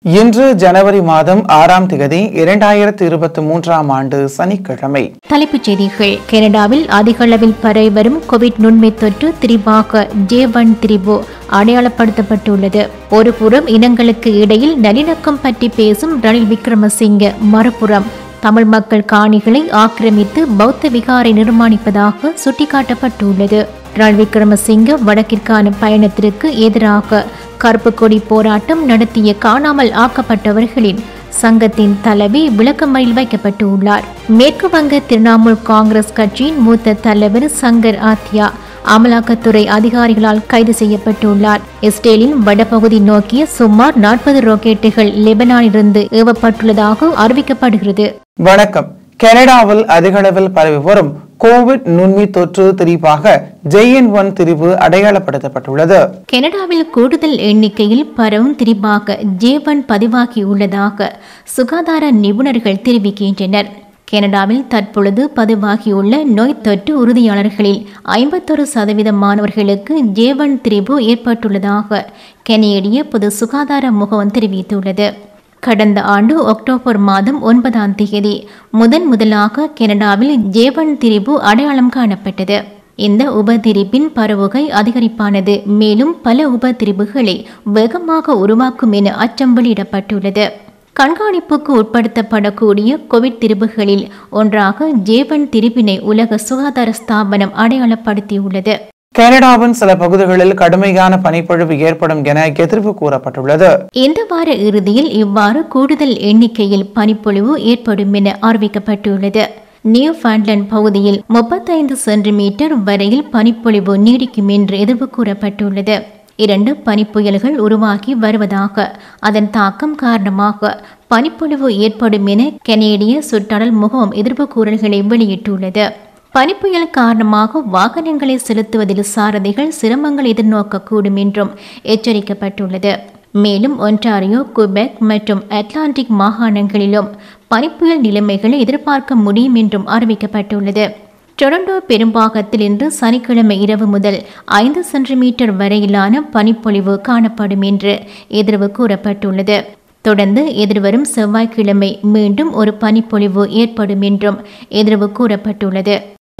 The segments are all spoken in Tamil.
இன்று ஜனவரி மாதம் ஆறாம் திகதி இரண்டாயிரத்து இருபத்தி மூன்றாம் ஆண்டு சனிக்கிழமை தலைப்புச் செய்திகள் கனடாவில் அதிக அளவில் பரவி வரும் கோவிட் நுண்மை தொற்று திரிவாக ஜே ஒன் திரிபு அடையாளப்படுத்தப்பட்டுள்ளது ஒருபுறம் இனங்களுக்கு இடையில் நல்லிணக்கம் பற்றி பேசும் ரணில் விக்ரமசிங்க மறுபுறம் தமிழ் மக்கள் காணிகளை ஆக்கிரமித்து பௌத்த விகாரை நிர்மாணிப்பதாக சுட்டிக்காட்டப்பட்டுள்ளது ரணில் விக்ரமசிங்க வடக்கிற்கான பயணத்திற்கு எதிராக கருப்பு கொடி போராட்டம் நடத்திய காணாமல் ஆக்கப்பட்டவர்களின் சங்கத்தின் தலைவி விளக்கமறில் வைக்கப்பட்டுள்ளார் மேற்கு வங்க திரிணாமுல் காங்கிரஸ் கட்சியின் மூத்த தலைவர் சங்கர் ஆத்யா அமலாக்கத்துறை அதிகாரிகளால் கைது செய்யப்பட்டுள்ளார் இஸ்ரேலின் வடபகுதி நோக்கிய சுமார் நாற்பது ராக்கெட்டுகள் லெபனானிலிருந்து ஏவப்பட்டுள்ளதாக அறிவிக்கப்படுகிறது வணக்கம் கனடாவில் அதிகளவில் பரவி வரும் கோவிட் நுண்மி தொற்று திரிபாக ஜெயன் ஒன் திரிவு அடையாளப்படுத்தப்பட்டுள்ளது கனடாவில் கூடுதல் எண்ணிக்கையில் பரவும் திரிபாக ஜேவன் பதிவாகியுள்ளதாக சுகாதார நிபுணர்கள் தெரிவிக்கின்றனர் கனடாவில் தற்பொழுது பதிவாகியுள்ள நோய் தொற்று உறுதியாளர்களில் ஐம்பத்தொரு சதவீத மாணவர்களுக்கு ஜேவன் திரிபு ஏற்பட்டுள்ளதாக கனேடிய பொது சுகாதார முகவன் தெரிவித்துள்ளது கடந்த ஆண்டு அக்டோபர் மாதம் ஒன்பதாம் தேதி முதன் முதலாக கனடாவில் ஜேவன் திரிபு அடையாளம் காணப்பட்டது இந்த உபதிரிப்பின் பரவுகை அதிகரிப்பானது மேலும் பல உபதிரிப்புகளை வேகமாக உருவாக்கும் என அச்சம் வெளியிடப்பட்டுள்ளது கண்காணிப்புக்கு உட்படுத்தப்படக்கூடிய கோவிட் திரிபுகளில் ஒன்றாக ஜேவன் திரிபினை உலக சுகாதார ஸ்தாபனம் அடையாளப்படுத்தியுள்ளது கனடாவின் சில பகுதிகளில் கடுமையான பனிப்பொழிவு ஏற்படும் என எதிர்ப்பு கூறப்பட்டுள்ளது இந்த வார இறுதியில் இவ்வாறு கூடுதல் எண்ணிக்கையில் பனிப்பொழிவு ஏற்படும் என அறிவிக்கப்பட்டுள்ளது நியூ ஃபேண்ட்லண்ட் பகுதியில் முப்பத்தைந்து சென்டிமீட்டர் வரையில் பனிப்பொழிவு நீடிக்கும் என்று எதிர்ப்பு கூறப்பட்டுள்ளது இரண்டு பனிப்புயல்கள் உருவாகி வருவதாக அதன் தாக்கம் காரணமாக பனிப்பொழிவு ஏற்படும் என கனேடிய சுற்றாடல் முகாம் எதிர்ப்பு கூறல்களை வெளியிட்டுள்ளது பனிப்புயல் காரணமாக வாகனங்களை செலுத்துவதில் சாரதிகள் சிரமங்கள் எதிர்நோக்கக்கூடும் என்றும் எச்சரிக்கப்பட்டுள்ளது மேலும் ஒன்டாரியோ குபெக் மற்றும் அட்லாண்டிக் மாகாணங்களிலும் பனிப்புயல் நிலைமைகளை எதிர்பார்க்க முடியும் என்றும் அறிவிக்கப்பட்டுள்ளது டொரண்டோ பெரும்பாகத்தில் இன்று சனிக்கிழமை இரவு முதல் ஐந்து சென்டிமீட்டர் வரையிலான பனிப்பொழிவு காணப்படும் என்று எதிர்வு கூறப்பட்டுள்ளது தொடர்ந்து எதிர்வரும் செவ்வாய்க்கிழமை மீண்டும் ஒரு பனிப்பொழிவு ஏற்படும் என்றும் எதிர்வு கூறப்பட்டுள்ளது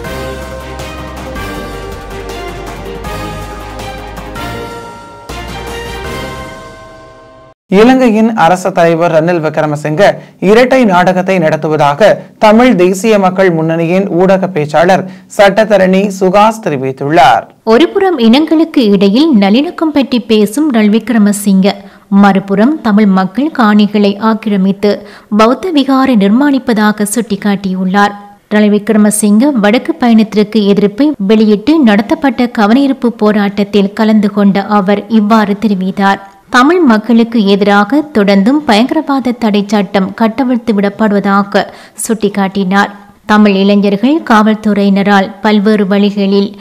இலங்கையின் அரச தலைவர் ரணில் விக்ரமசிங்க இரட்டை நாடகத்தை நடத்துவதாக தமிழ் தேசிய மக்கள் முன்னணியின் ஊடக பேச்சாளர் சட்டத்தரணி சுகாஸ் தெரிவித்துள்ளார் ஒருபுறம் இனங்களுக்கு இடையில் நல்லிணக்கம் பற்றி பேசும் ரணில் விக்ரமசிங்க மறுபுறம் தமிழ் மக்கள் காணிகளை ஆக்கிரமித்து பௌத்த விகாரை நிர்மாணிப்பதாக சுட்டிக்காட்டியுள்ளார் ரணில் விக்ரமசிங்க வடக்கு பயணத்திற்கு எதிர்ப்பை வெளியிட்டு நடத்தப்பட்ட கவனஈர்ப்பு போராட்டத்தில் கலந்து கொண்ட அவர் இவ்வாறு தெரிவித்தார் தமிழ் மக்களுக்கு எதிராக தொடர்ந்தும் பயங்கரவாத தடை சட்டம் கட்டவிழ்த்து விடப்படுவதாக சுட்டிக்காட்டினார் தமிழ் இளைஞர்கள் காவல்துறையினரால் பல்வேறு வழிகளில்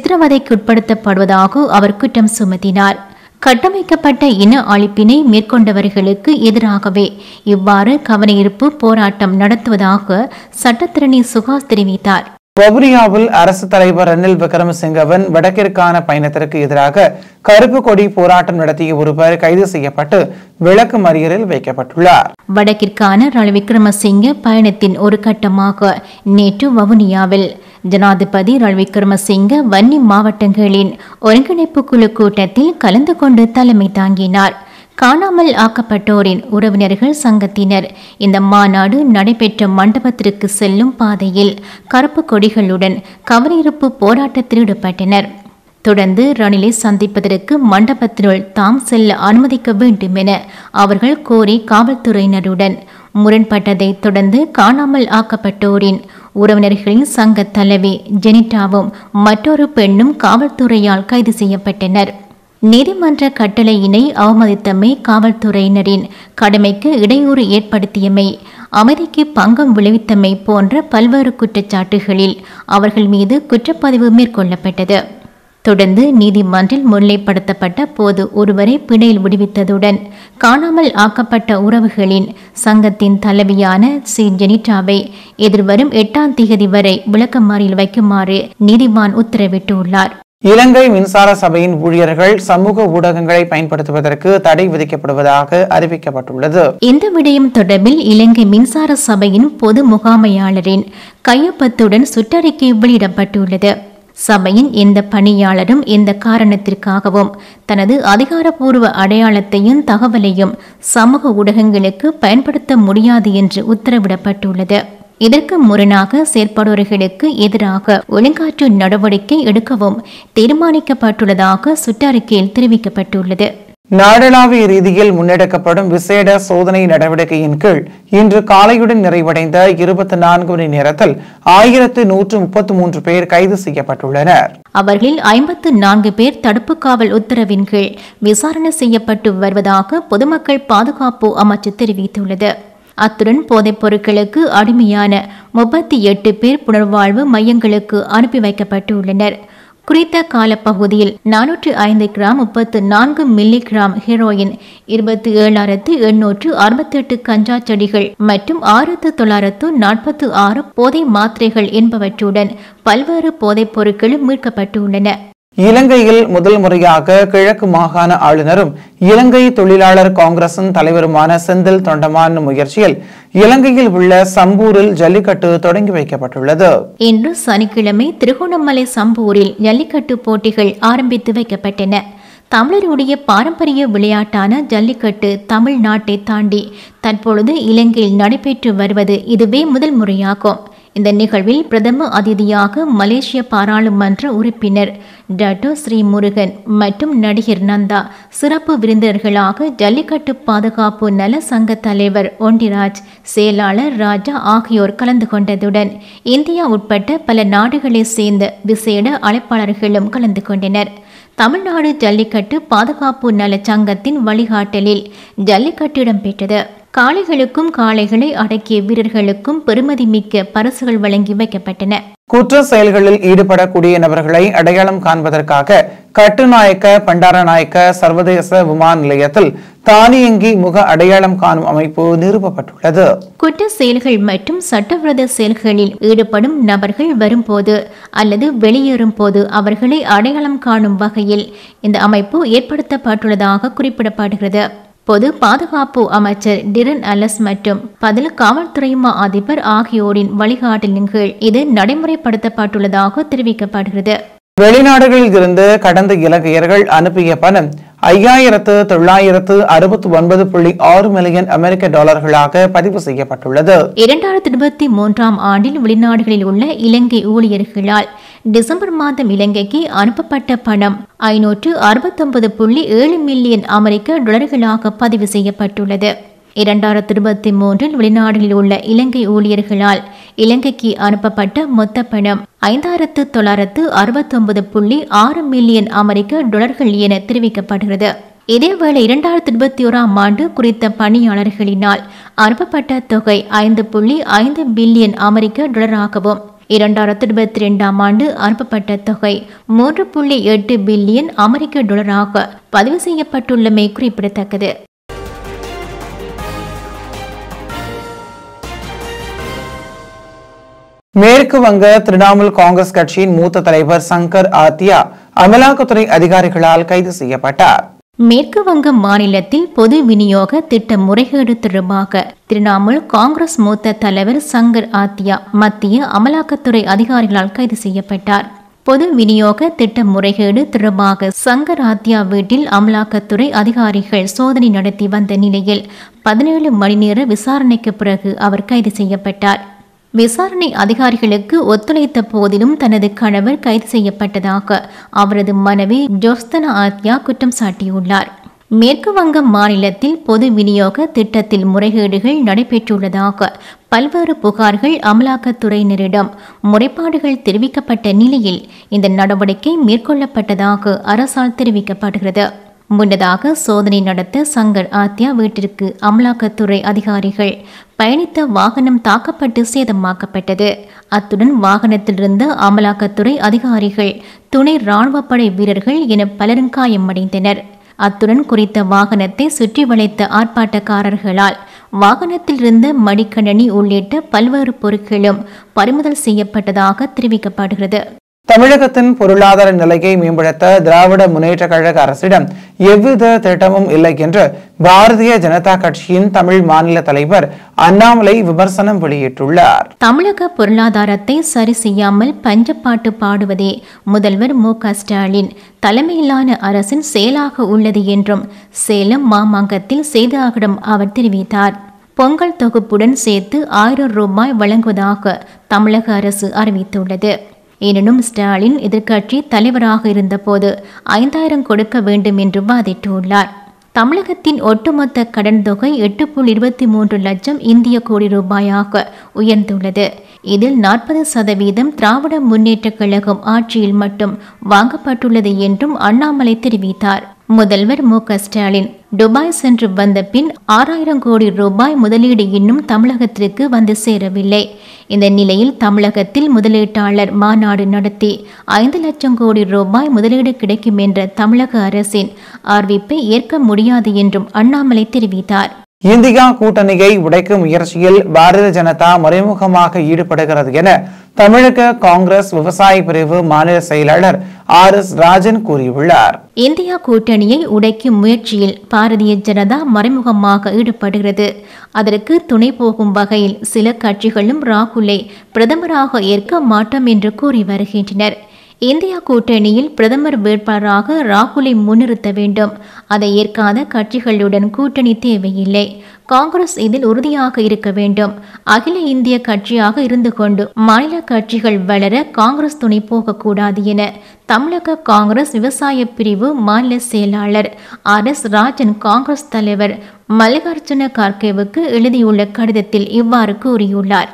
சித்திரவதைக்குட்படுத்தப்படுவதாக அவர் குற்றம் சுமத்தினார் கட்டமைக்கப்பட்ட இன அழிப்பினை மேற்கொண்டவர்களுக்கு எதிராகவே இவ்வாறு கவனஈர்ப்பு போராட்டம் நடத்துவதாக சட்டத்திரணி சுகாஸ் தெரிவித்தார் வவுனியாவில் அரசு தலைவர் ரணில் விக்ரமசிங்கவின் வடக்கிற்கான பயணத்திற்கு எதிராக கருப்பு கொடி போராட்டம் நடத்திய ஒருவர் கைது செய்யப்பட்டு விளக்கு மறியலில் வைக்கப்பட்டுள்ளார் வடக்கிற்கான ரணில் விக்ரமசிங்க பயணத்தின் ஒரு கட்டமாக நேற்று வவுனியாவில் ஜனாதிபதி ரணில் விக்ரமசிங்க வன்னி மாவட்டங்களின் ஒருங்கிணைப்பு குழு கூட்டத்தில் கலந்து கொண்டு தலைமை தாங்கினார் காணாமல் ஆக்கப்பட்டோரின் உறவினர்கள் சங்கத்தினர் இந்த மாநாடு நடைபெற்ற மண்டபத்திற்கு செல்லும் பாதையில் கருப்பு கொடிகளுடன் கவனிருப்பு போராட்டத்தில் ஈடுபட்டனர் தொடர்ந்து ரணிலை சந்திப்பதற்கு மண்டபத்தினுள் தாம் செல்ல அனுமதிக்க வேண்டும் என அவர்கள் கோரி காவல்துறையினருடன் முரண்பட்டதைத் தொடர்ந்து காணாமல் ஆக்கப்பட்டோரின் உறவினர்களின் சங்க தலைவி ஜெனிட்டாவும் மற்றொரு பெண்ணும் காவல்துறையால் கைது செய்யப்பட்டனர் நீதிமன்ற கட்டளையினை அவமதித்தமை காவல்துறையினரின் கடமைக்கு இடையூறு ஏற்படுத்தியமை அமைதிக்கு பங்கம் விளைவித்தமை போன்ற பல்வேறு குற்றச்சாட்டுகளில் அவர்கள் மீது குற்றப்பதிவு மேற்கொள்ளப்பட்டது தொடர்ந்து நீதிமன்றில் முன்னிலைப்படுத்தப்பட்ட போது ஒருவரை பிணையில் விடுவித்ததுடன் காணாமல் ஆக்கப்பட்ட உறவுகளின் சங்கத்தின் தலைவியான சி ஜெனிட்டாவை எதிர்வரும் எட்டாம் திகதி வரை விளக்கமாறியில் வைக்குமாறு நீதிவான் உத்தரவிட்டுள்ளார் இலங்கை மின்சார சபையின் ஊழியர்கள் சமூக ஊடகங்களை பயன்படுத்துவதற்கு தடை விதிக்கப்படுவதாக அறிவிக்கப்பட்டுள்ளது இந்த விடயம் தொடர்பில் இலங்கை மின்சார சபையின் பொது முகாமையாளரின் கையொப்பத்துடன் சுற்றறிக்கை வெளியிடப்பட்டுள்ளது சபையின் எந்த பணியாளரும் எந்த காரணத்திற்காகவும் தனது அதிகாரப்பூர்வ அடையாளத்தையும் தகவலையும் சமூக ஊடகங்களுக்கு பயன்படுத்த முடியாது என்று உத்தரவிடப்பட்டுள்ளது இதற்கு முரணாக செயற்படுவர்களுக்கு எதிராக ஒழுங்காற்று நடவடிக்கை எடுக்கவும் தீர்மானிக்கப்பட்டுள்ளதாக சுற்றறிக்கையில் தெரிவிக்கப்பட்டுள்ளது நாடளாவிய ரீதியில் முன்னெடுக்கப்படும் விசேட சோதனை நடவடிக்கையின் கீழ் இன்று காலையுடன் நிறைவடைந்த இருபத்தி நான்கு மணி நேரத்தில் ஆயிரத்து நூற்று முப்பத்து மூன்று பேர் கைது செய்யப்பட்டுள்ளனர் அவர்களில் ஐம்பத்து நான்கு பேர் தடுப்பு காவல் உத்தரவின் கீழ் விசாரணை செய்யப்பட்டு வருவதாக பொதுமக்கள் பாதுகாப்பு அமைச்சு தெரிவித்துள்ளது அத்துடன் போதைப் பொருட்களுக்கு அடிமையான முப்பத்தி எட்டு பேர் புனர்வாழ்வு மையங்களுக்கு அனுப்பி வைக்கப்பட்டுள்ளனர் குறித்த காலப்பகுதியில் நானூற்று ஐந்து கிராம் முப்பத்து நான்கு மில்லி கிராம் ஹெரோயின் இருபத்தி ஏழாயிரத்து எண்ணூற்று அறுபத்தெட்டு கஞ்சா செடிகள் மற்றும் ஆயிரத்து தொள்ளாயிரத்து நாற்பத்து ஆறு போதை மாத்திரைகள் என்பவற்றுடன் பல்வேறு போதைப் பொருட்களும் மீட்கப்பட்டுள்ளன இலங்கையில் முதல் முறையாக கிழக்கு மாகாண ஆளுநரும் இலங்கை தொழிலாளர் காங்கிரசின் தலைவருமான செந்தில் தொண்டமான் முயற்சியில் இலங்கையில் உள்ள சம்பூரில் ஜல்லிக்கட்டு தொடங்கி வைக்கப்பட்டுள்ளது இன்று சனிக்கிழமை திருகோணமலை சம்பூரில் ஜல்லிக்கட்டு போட்டிகள் ஆரம்பித்து வைக்கப்பட்டன தமிழருடைய பாரம்பரிய விளையாட்டான ஜல்லிக்கட்டு தமிழ்நாட்டை தாண்டி தற்பொழுது இலங்கையில் நடைபெற்று வருவது இதுவே முதல் முறையாகும் இந்த நிகழ்வில் பிரதம அதிதியாக மலேசிய பாராளுமன்ற உறுப்பினர் டட்டோ ஸ்ரீமுருகன் மற்றும் நடிகர் நந்தா சிறப்பு விருந்தினர்களாக ஜல்லிக்கட்டு பாதுகாப்பு நல சங்க தலைவர் ஒண்டிராஜ் செயலாளர் ராஜா ஆகியோர் கலந்து கொண்டதுடன் இந்தியா உட்பட்ட பல நாடுகளைச் சேர்ந்த விசேட அழைப்பாளர்களும் கலந்து கொண்டனர் தமிழ்நாடு ஜல்லிக்கட்டு பாதுகாப்பு நல சங்கத்தின் வழிகாட்டலில் ஜல்லிக்கட்டு இடம்பெற்றது காளைகளுக்கும் காளைகளை அடக்கிய வீரர்களுக்கும் பெருமதிமிக்க பரிசுகள் வழங்கி வைக்கப்பட்டன குற்ற செயல்களில் ஈடுபடக்கூடிய நபர்களை அடையாளம் காண்பதற்காக கட்டுநாயக்க பண்டாரநாயக்க சர்வதேச விமான நிலையத்தில் தானியங்கி முக அடையாளம் காணும் அமைப்பு நிறுவப்பட்டுள்ளது குற்ற செயல்கள் மற்றும் சட்டவிரோத செயல்களில் ஈடுபடும் நபர்கள் வரும்போது அல்லது வெளியேறும் போது அவர்களை அடையாளம் காணும் வகையில் இந்த அமைப்பு ஏற்படுத்தப்பட்டுள்ளதாக குறிப்பிடப்படுகிறது பொது பாதுகாப்பு அமைச்சர் டிரன் அலஸ் மற்றும் பதில் காவல்துறை மா அதிபர் ஆகியோரின் வழிகாட்டலின் கீழ் இது நடைமுறைப்படுத்தப்பட்டுள்ளதாக தெரிவிக்கப்படுகிறது வெளிநாடுகளில் இருந்து கடந்த இலங்கையர்கள் அனுப்பிய பணம் ஐயாயிரத்து தொள்ளாயிரத்து அறுபத்தி ஒன்பது புள்ளி ஆறு மில்லியன் அமெரிக்க டாலர்களாக பதிவு செய்யப்பட்டுள்ளது இரண்டாயிரத்தி இருபத்தி மூன்றாம் ஆண்டில் வெளிநாடுகளில் உள்ள இலங்கை ஊழியர்களால் டிசம்பர் மாதம் இலங்கைக்கு அனுப்பப்பட்ட பணம் ஐநூற்று அறுபத்தொன்பது புள்ளி ஏழு மில்லியன் அமெரிக்க டாலர்களாக பதிவு செய்யப்பட்டுள்ளது இரண்டாயிரத்தி இருபத்தி மூன்றில் வெளிநாடுகளில் உள்ள இலங்கை ஊழியர்களால் இலங்கைக்கு அனுப்பப்பட்ட மொத்த பணம் ஐந்தாயிரத்து தொள்ளாயிரத்து அறுபத்தொன்பது புள்ளி ஆறு மில்லியன் அமெரிக்க டாலர்கள் என தெரிவிக்கப்படுகிறது இதேவேளை இரண்டாயிரத்தி இருபத்தி ஓராம் ஆண்டு குறித்த பணியாளர்களினால் அனுப்பப்பட்ட தொகை ஐந்து புள்ளி ஐந்து பில்லியன் அமெரிக்க டாலராகவும் இரண்டாயிரத்தி இருபத்தி ரெண்டாம் ஆண்டு அனுப்பப்பட்ட தொகை மூன்று புள்ளி எட்டு பில்லியன் அமெரிக்க டாலராக பதிவு செய்யப்பட்டுள்ளமை குறிப்பிடத்தக்கது மேற்கு வங்க திரிணாமுல் காங்கிரஸ் கட்சியின் மூத்த தலைவர் சங்கர் ஆத்யா அமலாக்கத்துறை அதிகாரிகளால் கைது செய்யப்பட்டார் மேற்கு வங்க மாநிலத்தில் பொது விநியோக திட்ட முறைகேடு தொடர்பாக திரிணாமுல் காங்கிரஸ் மூத்த தலைவர் சங்கர் ஆத்யா மத்திய அமலாக்கத்துறை அதிகாரிகளால் கைது செய்யப்பட்டார் பொது விநியோக திட்ட முறைகேடு தொடர்பாக சங்கர் ஆத்யா வீட்டில் அமலாக்கத்துறை அதிகாரிகள் சோதனை நடத்தி வந்த நிலையில் பதினேழு மணி நேர விசாரணைக்கு பிறகு அவர் கைது செய்யப்பட்டார் விசாரணை அதிகாரிகளுக்கு ஒத்துழைத்த போதிலும் தனது கணவர் கைது செய்யப்பட்டதாக அவரது மனைவி ஜோஸ்தனா ஆத்யா குற்றம் சாட்டியுள்ளார் மேற்கு வங்க மாநிலத்தில் பொது விநியோக திட்டத்தில் முறைகேடுகள் நடைபெற்றுள்ளதாக பல்வேறு புகார்கள் அமலாக்கத்துறையினரிடம் முறைப்பாடுகள் தெரிவிக்கப்பட்ட நிலையில் இந்த நடவடிக்கை மேற்கொள்ளப்பட்டதாக அரசால் தெரிவிக்கப்படுகிறது முன்னதாக சோதனை நடத்த சங்கர் ஆத்யா வீட்டிற்கு அமலாக்கத்துறை அதிகாரிகள் பயணித்த வாகனம் தாக்கப்பட்டு சேதமாக்கப்பட்டது அத்துடன் வாகனத்தில் இருந்த அமலாக்கத்துறை அதிகாரிகள் துணை இராணுவப்படை வீரர்கள் என பலரும் காயமடைந்தனர் அத்துடன் குறித்த வாகனத்தை சுற்றி வளைத்த ஆர்ப்பாட்டக்காரர்களால் வாகனத்தில் இருந்த மடிக்கணனி உள்ளிட்ட பல்வேறு பொருட்களும் பறிமுதல் செய்யப்பட்டதாக தெரிவிக்கப்படுகிறது தமிழகத்தின் பொருளாதார நிலையை மேம்படுத்த திராவிட முன்னேற்ற கழக அரசிடம் எவ்வித திட்டமும் இல்லை என்று பாரதிய ஜனதா கட்சியின் தமிழ் மாநில தலைவர் அண்ணாமலை விமர்சனம் வெளியிட்டுள்ளார் தமிழக பொருளாதாரத்தை சரி செய்யாமல் பஞ்சப்பாட்டு பாடுவதே முதல்வர் மு க ஸ்டாலின் தலைமையிலான அரசின் செயலாக உள்ளது என்றும் சேலம் மாமாங்கத்தில் செய்தியாளர்களிடம் அவர் தெரிவித்தார் பொங்கல் தொகுப்புடன் சேர்த்து ஆயிரம் ரூபாய் வழங்குவதாக தமிழக அரசு அறிவித்துள்ளது எனினும் ஸ்டாலின் எதிர்க்கட்சி தலைவராக இருந்தபோது ஐந்தாயிரம் கொடுக்க வேண்டும் என்று வாதிட்டுள்ளார் தமிழகத்தின் ஒட்டுமொத்த கடன் தொகை எட்டு புள்ளி இருபத்தி மூன்று லட்சம் இந்திய கோடி ரூபாயாக உயர்ந்துள்ளது இதில் நாற்பது சதவீதம் திராவிட முன்னேற்றக் கழகம் ஆட்சியில் மட்டும் வாங்கப்பட்டுள்ளது என்றும் அண்ணாமலை தெரிவித்தார் முதல்வர் மு க ஸ்டாலின் துபாய் சென்று வந்த பின் ஆறாயிரம் கோடி ரூபாய் முதலீடு இன்னும் தமிழகத்திற்கு வந்து சேரவில்லை இந்த நிலையில் தமிழகத்தில் முதலீட்டாளர் மாநாடு நடத்தி ஐந்து லட்சம் கோடி ரூபாய் முதலீடு கிடைக்கும் என்ற தமிழக அரசின் அறிவிப்பை ஏற்க முடியாது என்றும் அண்ணாமலை தெரிவித்தார் இந்தியா கூட்டணியை உடைக்கும் முயற்சியில் பாரதிய ஜனதா மறைமுகமாக ஈடுபடுகிறது என தமிழக காங்கிரஸ் விவசாய பிரிவு மாநில செயலாளர் ஆர் எஸ் ராஜன் கூறியுள்ளார் இந்தியா கூட்டணியை உடைக்கும் முயற்சியில் பாரதிய ஜனதா மறைமுகமாக ஈடுபடுகிறது அதற்கு துணை போகும் வகையில் சில கட்சிகளும் ராகுலை பிரதமராக ஏற்க மாட்டோம் என்று கூறி வருகின்றனர் இந்தியா கூட்டணியில் பிரதமர் வேட்பாளராக ராகுலை முன்னிறுத்த வேண்டும் அதை ஏற்காத கட்சிகளுடன் கூட்டணி தேவையில்லை காங்கிரஸ் இதில் உறுதியாக இருக்க வேண்டும் அகில இந்திய கட்சியாக இருந்து கொண்டு மாநில கட்சிகள் வளர காங்கிரஸ் துணை போகக்கூடாது என தமிழக காங்கிரஸ் விவசாய பிரிவு மாநில செயலாளர் ஆர் எஸ் ராஜன் காங்கிரஸ் தலைவர் மல்லிகார்ஜுன கார்கேவுக்கு எழுதியுள்ள கடிதத்தில் இவ்வாறு கூறியுள்ளார்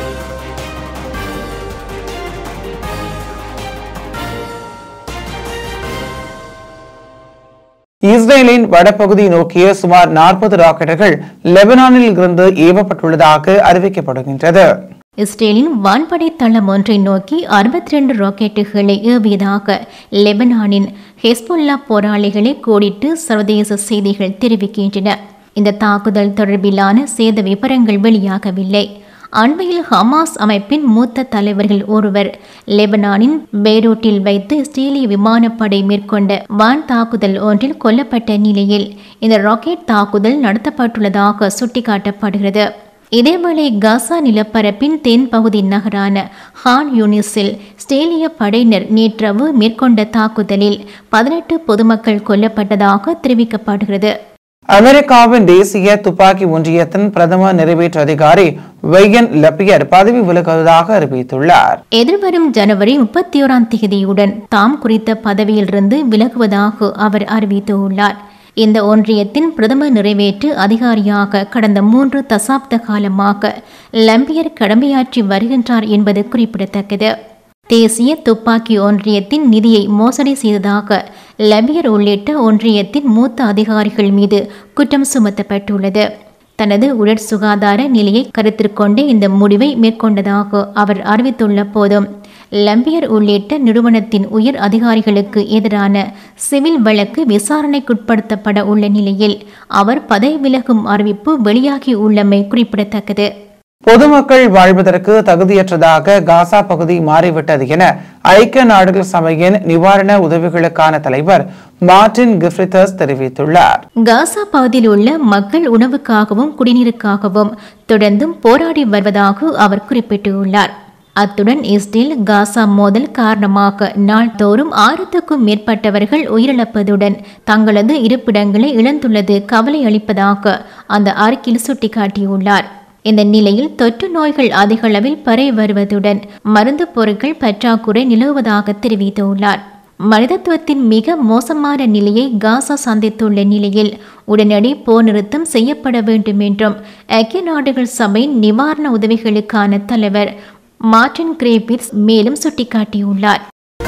இஸ்ரேலின் வடபகுதி நோக்கிய சுமார் நாற்பது ராக்கெட்டுகள் லெபனானில் இருந்து ஏவப்பட்டுள்ளதாக அறிவிக்கப்படுகின்றது இஸ்ரேலின் வான்படை தளம் ஒன்றை நோக்கி அறுபத்தி ரெண்டு ராக்கெட்டுகளை ஏவியதாக லெபனானின் ஹெஸ்புல்லா போராளிகளை கோடிட்டு சர்வதேச செய்திகள் தெரிவிக்கின்றன இந்த தாக்குதல் தொடர்பிலான சேத விவரங்கள் வெளியாகவில்லை அண்மையில் ஹமாஸ் அமைப்பின் மூத்த தலைவர்கள் ஒருவர் லெபனானின் பெய்ரூட்டில் வைத்து இஸ்ரேலிய விமானப்படை மேற்கொண்ட வான் தாக்குதல் ஒன்றில் கொல்லப்பட்ட நிலையில் இந்த ராக்கெட் தாக்குதல் நடத்தப்பட்டுள்ளதாக சுட்டிக்காட்டப்படுகிறது இதேவேளை காசா நிலப்பரப்பின் தென் பகுதி நகரான ஹான் யூனிஸில் ஸ்டேலிய படையினர் நேற்றவு மேற்கொண்ட தாக்குதலில் பதினெட்டு பொதுமக்கள் கொல்லப்பட்டதாக தெரிவிக்கப்படுகிறது அமெரிக்காவின் தேசிய துப்பாக்கி ஒன்றியத்தின் பிரதம நிறைவேற்று அதிகாரி வெய்யன் லப்பியர் பதவி விலகுவதாக அறிவித்துள்ளார் எதிர்வரும் ஜனவரி முப்பத்தி ஓராம் தேதியுடன் தாம் குறித்த பதவியிலிருந்து விலகுவதாக அவர் அறிவித்துள்ளார் இந்த ஒன்றியத்தின் பிரதம நிறைவேற்று அதிகாரியாக கடந்த மூன்று தசாப்த காலமாக லம்பியர் கடமையாற்றி வருகின்றார் என்பது குறிப்பிடத்தக்கது தேசிய துப்பாக்கி ஒன்றியத்தின் நிதியை மோசடி செய்ததாக லபியர் உள்ளிட்ட ஒன்றியத்தின் மூத்த அதிகாரிகள் மீது குற்றம் சுமத்தப்பட்டுள்ளது தனது உடற் சுகாதார நிலையை கருத்திற்கொண்டே இந்த முடிவை மேற்கொண்டதாக அவர் அறிவித்துள்ள போதும் லம்பியர் உள்ளிட்ட நிறுவனத்தின் உயர் அதிகாரிகளுக்கு எதிரான சிவில் வழக்கு விசாரணைக்குட்படுத்தப்பட உள்ள நிலையில் அவர் பதவி விலகும் அறிவிப்பு வெளியாகி உள்ளமை குறிப்பிடத்தக்கது பொதுமக்கள் வாழ்வதற்கு தகுதியற்றதாக காசா பகுதி மாறிவிட்டது என ஐக்கிய நாடுகள் சபையின் நிவாரண உதவிகளுக்கான தலைவர் மார்டின் கிஃப்ரித்தஸ் தெரிவித்துள்ளார் காசா பகுதியில் உள்ள மக்கள் உணவுக்காகவும் குடிநீருக்காகவும் தொடர்ந்தும் போராடி வருவதாக அவர் குறிப்பிட்டுள்ளார் அத்துடன் இஸ்ரேல் காசா மோதல் காரணமாக நாள்தோறும் ஆயிரத்துக்கும் மேற்பட்டவர்கள் உயிரிழப்பதுடன் தங்களது இருப்பிடங்களை இழந்துள்ளது கவலை அளிப்பதாக அந்த அறிக்கையில் சுட்டிக்காட்டியுள்ளார் இந்த நிலையில் தொற்று நோய்கள் அதிக அளவில் பரவி வருவதுடன் மருந்து பொருட்கள் பற்றாக்குறை நிலவுவதாக தெரிவித்துள்ளார் மனிதத்துவத்தின் மிக மோசமான நிலையை காசா சந்தித்துள்ள நிலையில் உடனடி போர் நிறுத்தம் செய்யப்பட வேண்டும் என்றும் ஐக்கிய நாடுகள் சபையின் நிவாரண உதவிகளுக்கான தலைவர் மார்டின் கிரேபிட்ஸ் மேலும் சுட்டிக்காட்டியுள்ளார்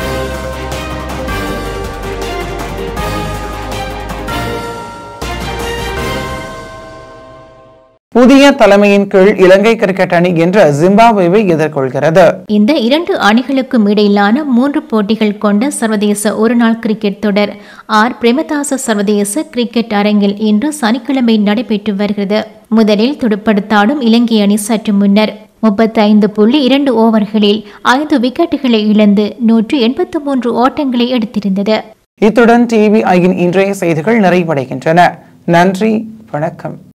புதிய தலைமையின் கீழ் இலங்கை கிரிக்கெட் அணி என்ற ஜிம்பாப்வேவை எதிர்கொள்கிறது இந்த இரண்டு அணிகளுக்கும் இடையிலான மூன்று போட்டிகள் கொண்ட சர்வதேச ஒருநாள் கிரிக்கெட் தொடர் ஆர் பிரேமதாச சர்வதேச கிரிக்கெட் அரங்கில் இன்று சனிக்கிழமை நடைபெற்று வருகிறது முதலில் துடுப்படுத்தாடும் இலங்கை அணி சற்று முன்னர் முப்பத்தைந்து புள்ளி இரண்டு ஓவர்களில் ஐந்து விக்கெட்டுகளை இழந்து நூற்று எண்பத்து மூன்று ஓட்டங்களை எடுத்திருந்தது இத்துடன் டிவி ஐயின் இன்றைய செய்திகள் நிறைவடைகின்றன நன்றி வணக்கம்